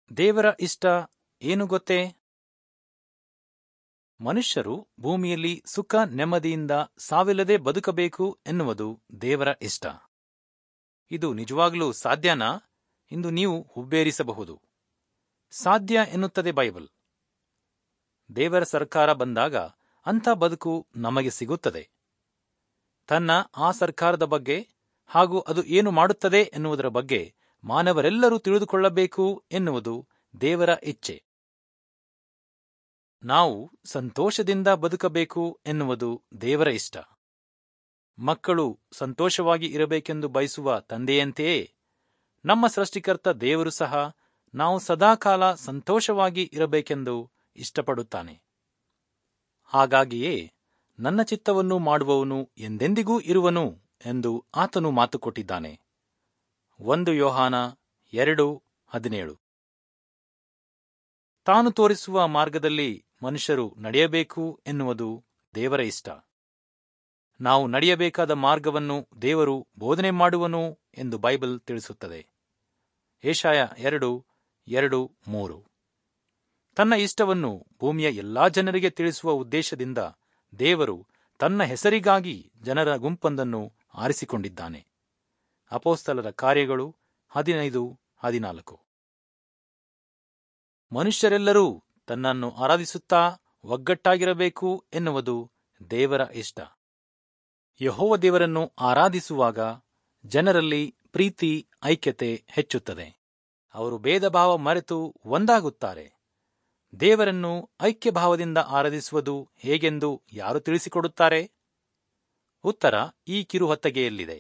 ದೇವರ ಇಷ್ಟ ಏನು ಗೊತ್ತೇ ಮನುಷ್ಯರು ಭೂಮಿಯಲ್ಲಿ ಸುಖ ನೆಮ್ಮದಿಯಿಂದ ಸಾವಿಲ್ಲದೆ ಬದುಕಬೇಕು ಎನ್ನುವುದು ದೇವರ ಇಷ್ಟ ಇದು ನಿಜವಾಗಲೂ ಸಾಧ್ಯನಾ ಎಂದು ನೀವು ಹುಬ್ಬೇರಿಸಬಹುದು ಸಾಧ್ಯ ಎನ್ನುತ್ತದೆ ಬೈಬಲ್ ದೇವರ ಸರ್ಕಾರ ಬಂದಾಗ ಅಂಥ ಬದುಕು ನಮಗೆ ಸಿಗುತ್ತದೆ ತನ್ನ ಆ ಸರ್ಕಾರದ ಬಗ್ಗೆ ಹಾಗೂ ಅದು ಏನು ಮಾಡುತ್ತದೆ ಎನ್ನುವುದರ ಬಗ್ಗೆ ಮಾನವರೆಲ್ಲರೂ ತಿಳಿದುಕೊಳ್ಳಬೇಕು ಎನ್ನುವುದು ದೇವರ ಇಚ್ಛೆ ನಾವು ಸಂತೋಷದಿಂದ ಬದುಕಬೇಕು ಎನ್ನುವುದು ದೇವರ ಇಷ್ಟ ಮಕ್ಕಳು ಸಂತೋಷವಾಗಿ ಇರಬೇಕೆಂದು ಬಯಸುವ ತಂದೆಯಂತೆಯೇ ನಮ್ಮ ಸೃಷ್ಟಿಕರ್ತ ದೇವರು ಸಹ ನಾವು ಸದಾಕಾಲ ಸಂತೋಷವಾಗಿ ಇರಬೇಕೆಂದು ಇಷ್ಟಪಡುತ್ತಾನೆ ಹಾಗಾಗಿಯೇ ನನ್ನ ಚಿತ್ತವನ್ನು ಮಾಡುವವನು ಎಂದೆಂದಿಗೂ ಇರುವನು ಎಂದು ಆತನು ಮಾತು ಕೊಟ್ಟಿದ್ದಾನೆ ಒಂದು ಯೋಹಾನ ಎರಡು ಹದಿನೇಳು ತಾನು ತೋರಿಸುವ ಮಾರ್ಗದಲ್ಲಿ ಮನುಷ್ಯರು ನಡೆಯಬೇಕು ಎನ್ನುವುದು ದೇವರ ಇಷ್ಟ ನಾವು ನಡೆಯಬೇಕಾದ ಮಾರ್ಗವನ್ನು ದೇವರು ಬೋಧನೆ ಮಾಡುವನು ಎಂದು ಬೈಬಲ್ ತಿಳಿಸುತ್ತದೆ ಏಷಾಯ ಎರಡು ಎರಡು ಮೂರು ತನ್ನ ಇಷ್ಟವನ್ನು ಭೂಮಿಯ ಎಲ್ಲಾ ಜನರಿಗೆ ತಿಳಿಸುವ ಉದ್ದೇಶದಿಂದ ದೇವರು ತನ್ನ ಹೆಸರಿಗಾಗಿ ಜನರ ಗುಂಪೊಂದನ್ನು ಆರಿಸಿಕೊಂಡಿದ್ದಾನೆ ಅಪೋಸ್ತಲರ ಕಾರ್ಯಗಳು ಹದಿನೈದು ಹದಿನಾಲ್ಕು ಮನುಷ್ಯರೆಲ್ಲರೂ ತನ್ನನ್ನು ಆರಾಧಿಸುತ್ತಾ ಒಗ್ಗಟ್ಟಾಗಿರಬೇಕು ಎನ್ನುವುದು ದೇವರ ಇಷ್ಟ ಯಹೋವ ದೇವರನ್ನು ಆರಾಧಿಸುವಾಗ ಜನರಲ್ಲಿ ಪ್ರೀತಿ ಐಕ್ಯತೆ ಹೆಚ್ಚುತ್ತದೆ ಅವರು ಭೇದಭಾವ ಮರೆತು ಒಂದಾಗುತ್ತಾರೆ ದೇವರನ್ನು ಐಕ್ಯಭಾವದಿಂದ ಆರಾಧಿಸುವುದು ಹೇಗೆಂದು ಯಾರು ತಿಳಿಸಿಕೊಡುತ್ತಾರೆ ಉತ್ತರ ಈ ಕಿರುಹೊತ್ತಗೆಯಲ್ಲಿದೆ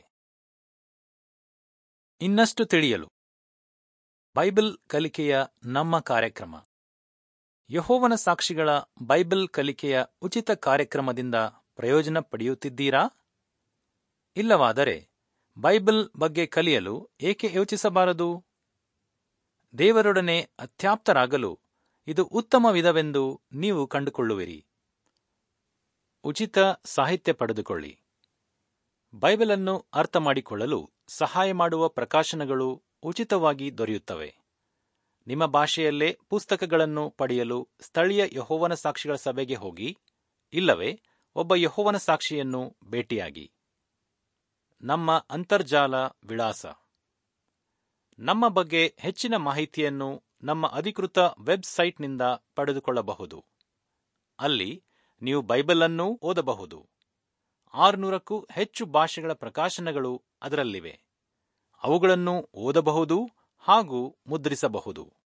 ಇನ್ನಷ್ಟು ತಿಳಿಯಲು ಬೈಬಲ್ ಕಲಿಕೆಯ ನಮ್ಮ ಕಾರ್ಯಕ್ರಮ ಯಹೋವನ ಸಾಕ್ಷಿಗಳ ಬೈಬಲ್ ಕಲಿಕೆಯ ಉಚಿತ ಕಾರ್ಯಕ್ರಮದಿಂದ ಪ್ರಯೋಜನ ಪಡೆಯುತ್ತಿದ್ದೀರಾ ಇಲ್ಲವಾದರೆ ಬೈಬಲ್ ಬಗ್ಗೆ ಕಲಿಯಲು ಏಕೆ ಯೋಚಿಸಬಾರದು ದೇವರೊಡನೆ ಅತ್ಯಾಪ್ತರಾಗಲು ಇದು ಉತ್ತಮ ವಿಧವೆಂದು ನೀವು ಕಂಡುಕೊಳ್ಳುವಿರಿ ಉಚಿತ ಸಾಹಿತ್ಯ ಪಡೆದುಕೊಳ್ಳಿ ಬೈಬಲನ್ನು ಅರ್ಥ ಮಾಡಿಕೊಳ್ಳಲು ಸಹಾಯ ಮಾಡುವ ಪ್ರಕಾಶನಗಳು ಉಚಿತವಾಗಿ ದೊರೆಯುತ್ತವೆ ನಿಮ್ಮ ಭಾಷೆಯಲ್ಲೇ ಪುಸ್ತಕಗಳನ್ನು ಪಡೆಯಲು ಸ್ಥಳೀಯ ಯಹೋವನ ಸಾಕ್ಷಿಗಳ ಸಭೆಗೆ ಹೋಗಿ ಇಲ್ಲವೇ ಒಬ್ಬ ಯಹೋವನ ಸಾಕ್ಷಿಯನ್ನು ಭೇಟಿಯಾಗಿ ನಮ್ಮ ಅಂತರ್ಜಾಲ ವಿಳಾಸ ನಮ್ಮ ಬಗ್ಗೆ ಹೆಚ್ಚಿನ ಮಾಹಿತಿಯನ್ನು ನಮ್ಮ ಅಧಿಕೃತ ವೆಬ್ಸೈಟ್ನಿಂದ ಪಡೆದುಕೊಳ್ಳಬಹುದು ಅಲ್ಲಿ ನೀವು ಬೈಬಲ್ ಅನ್ನು ಓದಬಹುದು ಆರುನೂರಕ್ಕೂ ಹೆಚ್ಚು ಭಾಷೆಗಳ ಪ್ರಕಾಶನಗಳು ಅದರಲ್ಲಿವೆ ಅವುಗಳನ್ನು ಓದಬಹುದು ಹಾಗೂ ಮುದ್ರಿಸಬಹುದು